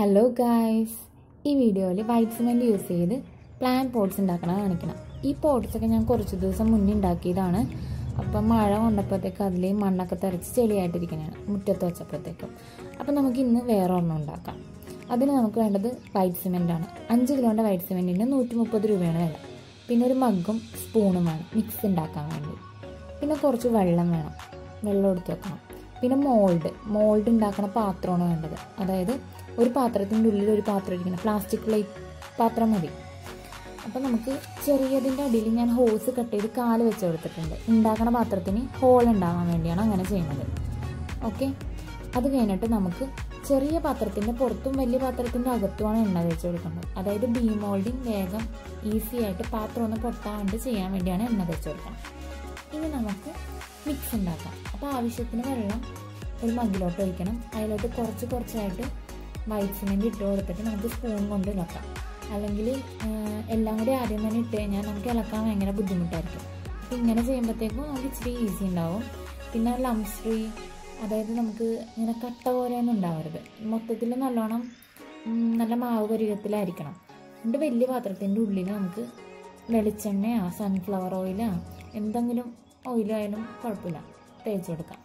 hello guys ഈ വീഡിയോയിൽ white cement use ചെയ്ത് പ്ലാൻ പോട്ട്സ് ഉണ്ടാക്കണം കാണിക്കണം ഈ പോട്ട്സ് ഒക്കെ ഞാൻ കുറച്ച് ദിവസം മുന്നേ ഉണ്ടാക്കിയതാണ് അപ്പം മഴ കൊണ്ടപ്പോഴത്തേക്ക് അതിൽ മണ്ണൊക്കെ തെറിച്ച് ചെളിയായിട്ടിരിക്കുന്നതാണ് മുറ്റത്ത് വെച്ചപ്പോഴത്തേക്കും അപ്പം നമുക്ക് ഇന്ന് വേറെ ഒരെണ്ണം ഉണ്ടാക്കാം അതിന് നമുക്ക് വേണ്ടത് വൈറ്റ് സിമെൻ്റാണ് അഞ്ച് കിലോൻ്റെ വൈറ്റ് സിമെൻറ്റിന് നൂറ്റി മുപ്പത് രൂപയാണ് വില പിന്നെ ഒരു മഗ്ഗും സ്പൂണും വേണം മിക്സ് ഉണ്ടാക്കാൻ വേണ്ടി പിന്നെ കുറച്ച് വെള്ളം വേണം വെള്ളം എടുത്ത് വെക്കണം പിന്നെ മോൾഡ് മോൾഡ് ഉണ്ടാക്കുന്ന പാത്രമാണ് വേണ്ടത് അതായത് ഒരു പാത്രത്തിൻ്റെ ഉള്ളിൽ ഒരു പാത്രം ഇരിക്കണം പ്ലാസ്റ്റിക് പ്ലേറ്റ് പാത്രം മതി അപ്പം നമുക്ക് ചെറിയതിൻ്റെ അടിയിൽ ഞാൻ ഹോസ് കട്ട് ചെയ്ത് കാല് വെച്ച് കൊടുത്തിട്ടുണ്ട് ഉണ്ടാക്കുന്ന പാത്രത്തിന് ഹോൾ ഉണ്ടാകാൻ വേണ്ടിയാണ് അങ്ങനെ ചെയ്യുന്നത് ഓക്കെ അത് കഴിഞ്ഞിട്ട് നമുക്ക് ചെറിയ പാത്രത്തിൻ്റെ പുറത്തും വലിയ പാത്രത്തിൻ്റെ അകത്തുമാണ് എണ്ണ തേച്ച് കൊടുക്കേണ്ടത് അതായത് ഡീമോൾഡിങ് വേഗം ഈസി ആയിട്ട് പാത്രം ഒന്ന് പൊട്ടാണ്ട് ചെയ്യാൻ വേണ്ടിയാണ് എണ്ണ തേച്ച് കൊടുക്കണം ഇനി നമുക്ക് മിക്സ് ഉണ്ടാക്കാം അപ്പോൾ ആവശ്യത്തിന് വെള്ളം ഒരു മഗ്ഗിലോട്ട് ഒഴിക്കണം അതിലോട്ട് കുറച്ച് കുറച്ചായിട്ട് വൈറ്റ് സിമെൻറ്റ് ഇട്ട് കൊടുത്തിട്ട് നമുക്ക് സ്പൂൺ കൊണ്ട് ഇളക്കാം അല്ലെങ്കിൽ എല്ലാം കൂടി ആദ്യം തന്നെ ഇട്ട് കഴിഞ്ഞാൽ നമുക്ക് ഇളക്കാൻ ഭയങ്കര ബുദ്ധിമുട്ടായിരിക്കും അപ്പോൾ ഇങ്ങനെ ചെയ്യുമ്പോഴത്തേക്കും നമുക്ക് ഇച്ചിരി ഈസി ഉണ്ടാവും പിന്നെ ലംസ് ഫ്രീ അതായത് നമുക്ക് ഇങ്ങനെ കട്ട പോലെയൊന്നും ഉണ്ടാവരുത് മൊത്തത്തിൽ നല്ലോണം ഉം, നല്ല മാവ് പരുവത്തിലായിരിക്കണം എന്നിട്ട് വലിയ പാത്രത്തിൻ്റെ ഉള്ളിൽ നമുക്ക് വെളിച്ചെണ്ണയോ സൺഫ്ലവർ ഓയിലോ എന്തെങ്കിലും ഓയിലായാലും കുഴപ്പമില്ല തേച്ച് കൊടുക്കാം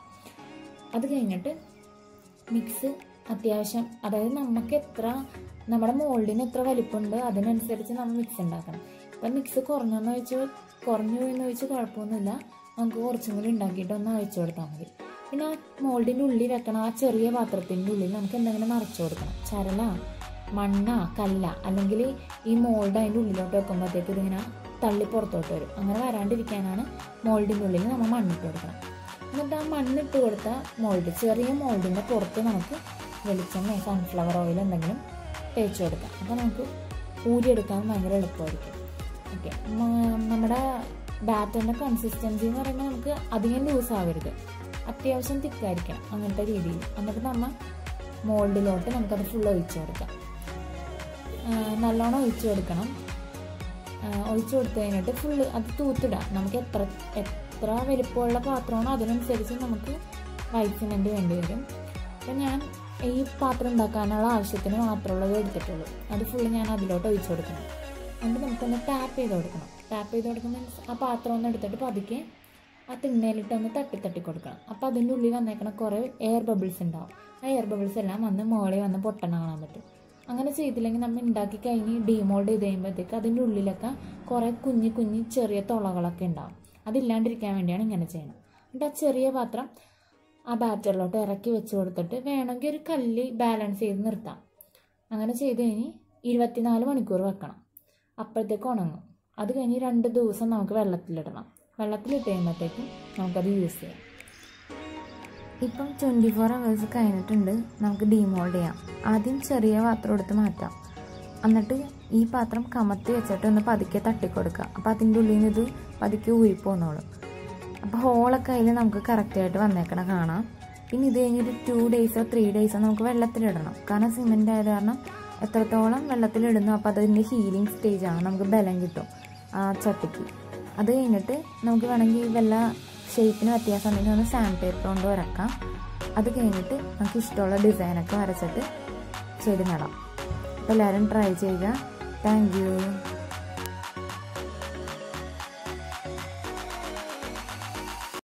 അത് കഴിഞ്ഞിട്ട് മിക്സ് അത്യാവശ്യം അതായത് നമുക്ക് എത്ര നമ്മുടെ മോൾഡിന് എത്ര വലിപ്പമുണ്ട് അതിനനുസരിച്ച് നമ്മൾ മിക്സ് ഉണ്ടാക്കണം ഇപ്പം മിക്സ് കുറഞ്ഞെന്ന് വെച്ച് കുറഞ്ഞു പോയെന്ന് വെച്ച് കുഴപ്പമൊന്നുമില്ല നമുക്ക് കുറച്ചും കൂടി ഉണ്ടാക്കിയിട്ട് ഒന്ന് അയച്ചു കൊടുത്താൽ മതി പിന്നെ ആ മോൾഡിൻ്റെ ഉള്ളിൽ വെക്കണം ആ ചെറിയ പാത്രത്തിൻ്റെ ഉള്ളിൽ നമുക്ക് എന്തെങ്കിലും നിറച്ചു കൊടുക്കണം ചരല മണ്ണ കല്ല അല്ലെങ്കിൽ ഈ മോൾഡ് അതിൻ്റെ ഉള്ളിലോട്ട് വെക്കുമ്പോഴത്തേക്ക് ഇതിങ്ങനെ തള്ളി പുറത്തോട്ട് വരും അങ്ങനെ വരാണ്ടിരിക്കാനാണ് മോൾഡിൻ്റെ ഉള്ളിൽ നമ്മൾ മണ്ണിട്ട് കൊടുക്കണം എന്നിട്ട് ആ മണ്ണിട്ട് കൊടുത്ത മോൾഡ് ചെറിയ മോൾഡിൻ്റെ പുറത്ത് നമുക്ക് വെളിച്ചെണ്ണ സൺഫ്ലവർ ഓയിൽ എന്തെങ്കിലും തേച്ച് കൊടുക്കാം അപ്പോൾ നമുക്ക് ഊരിയെടുക്കാൻ ഭയങ്കര എളുപ്പമായിരിക്കും ഓക്കെ നമ്മുടെ ബാറ്ററിൻ്റെ കൺസിസ്റ്റൻസി എന്ന് പറയുമ്പോൾ നമുക്ക് അധികം ലൂസ് ആവരുത് അത്യാവശ്യം തിക്കായിരിക്കണം അങ്ങനത്തെ രീതിയിൽ എന്നിട്ട് നമ്മൾ മോൾഡിലോട്ട് നമുക്കത് ഫുൾ ഒഴിച്ചു കൊടുക്കാം ആ, നല്ലോണം ഒഴിച്ചു കൊടുക്കണം ആ, ഒഴിച്ചു കൊടുത്തു കഴിഞ്ഞിട്ട് ഫുള്ള് അത് തൂത്തിടാം നമുക്ക് എത്ര എത്ര വലിപ്പമുള്ള പാത്രമാണോ അതിനനുസരിച്ച് നമുക്ക് വൈറ്റ് സിമെൻറ്റ് വേണ്ടി വരും അപ്പം ഞാൻ ഈ പാത്രം ഉണ്ടാക്കാനുള്ള ആവശ്യത്തിന് മാത്രമുള്ളത് എടുത്തിട്ടുള്ളൂ അത് ഫുള്ള് ഞാൻ അതിലോട്ട് ഒഴിച്ചു കൊടുക്കണം എന്നിട്ട് നമുക്കൊന്ന് ടാപ്പ് ചെയ്ത് കൊടുക്കണം ടാപ്പ് ചെയ്ത് കൊടുക്കുന്ന means ആ പാത്രം ഒന്ന് എടുത്തിട്ട് പതുക്കെ ആ തിണ്ണയിലിട്ടൊന്ന് തട്ടി തട്ടി കൊടുക്കണം അപ്പോൾ അതിൻ്റെ ഉള്ളിൽ വന്നേക്കണ കുറേ എയർ ബബിൾസ് ഉണ്ടാവും ആ എയർ ബബിൾസ് എല്ലാം വന്ന് മുകളിൽ വന്ന് പൊട്ടണ കാണാൻ പറ്റും അങ്ങനെ ചെയ്തില്ലെങ്കിൽ നമ്മൾ ഉണ്ടാക്കി കഴിഞ്ഞ് ഡീമോൾഡ് ചെയ്ത് കഴിയുമ്പോഴത്തേക്ക് അതിൻ്റെ ഉള്ളിലൊക്കെ കുറേ കുഞ്ഞി കുഞ്ഞി ചെറിയ തുളകളൊക്കെ ഉണ്ടാവും അതില്ലാണ്ടിരിക്കാൻ വേണ്ടിയാണ് ഇങ്ങനെ ചെയ്യുന്നത് എന്നിട്ട് ആ ചെറിയ പാത്രം ആ ബാറ്ററിലോട്ട് ഇറക്കി വെച്ച് കൊടുത്തിട്ട് വേണമെങ്കിൽ ഒരു കല്ല് ബാലൻസ് ചെയ്ത് നിർത്താം അങ്ങനെ ചെയ്ത് കഴിഞ്ഞ് ഇരുപത്തിനാല് മണിക്കൂർ വെക്കണം അപ്പോഴത്തേക്ക് ഉണങ്ങും അത് കഴിഞ്ഞ് രണ്ട് ദിവസം നമുക്ക് വെള്ളത്തിലിടണം വെള്ളത്തിലിട്ട് കഴിയുമ്പോഴത്തേക്കും നമുക്കത് യൂസ് ചെയ്യാം ഇപ്പം ട്വൻറ്റി ഫോർ അവേഴ്സ് കഴിഞ്ഞിട്ടുണ്ട് നമുക്ക് ഡീമോൾഡ് ചെയ്യാം ആദ്യം ചെറിയ പാത്രം എടുത്ത് മാറ്റാം എന്നിട്ട് ഈ പാത്രം കമത്തി വെച്ചിട്ട് ഒന്ന് പതുക്കെ തട്ടിക്കൊടുക്കുക അപ്പോൾ അതിൻ്റെ ഉള്ളിൽ നിന്ന് ഇത് പതുക്കെ ഊരിപ്പോന്നോളും അപ്പോൾ ഹോളൊക്കെ അതിൽ നമുക്ക് കറക്റ്റായിട്ട് വന്നേക്കണം കാണാം പിന്നെ ഇത് കഴിഞ്ഞൊരു ടു ഡേയ്സോ ത്രീ ഡേയ്സോ നമുക്ക് വെള്ളത്തിലിടണം കാരണം സിമെൻ്റ് ആയത് കാരണം എത്രത്തോളം വെള്ളത്തിലിടുന്നു അപ്പോൾ അതിൻ്റെ ഹീലിംഗ് സ്റ്റേജാണ് നമുക്ക് ബലം കിട്ടും ആ ചട്ടിക്ക് അത് കഴിഞ്ഞിട്ട് നമുക്ക് വേണമെങ്കിൽ വല്ല ഷേപ്പിന് വ്യത്യാസം ഉണ്ടെങ്കിൽ ഒന്ന് സാൻഡ് പേപ്പർ കൊണ്ട് വരക്കാം അത് കഴിഞ്ഞിട്ട് നമുക്ക് ഇഷ്ടമുള്ള ഡിസൈനൊക്കെ വരച്ചിട്ട് ചെടി നടാം അപ്പോൾ എല്ലാവരും ട്രൈ ചെയ്യുക താങ്ക് യു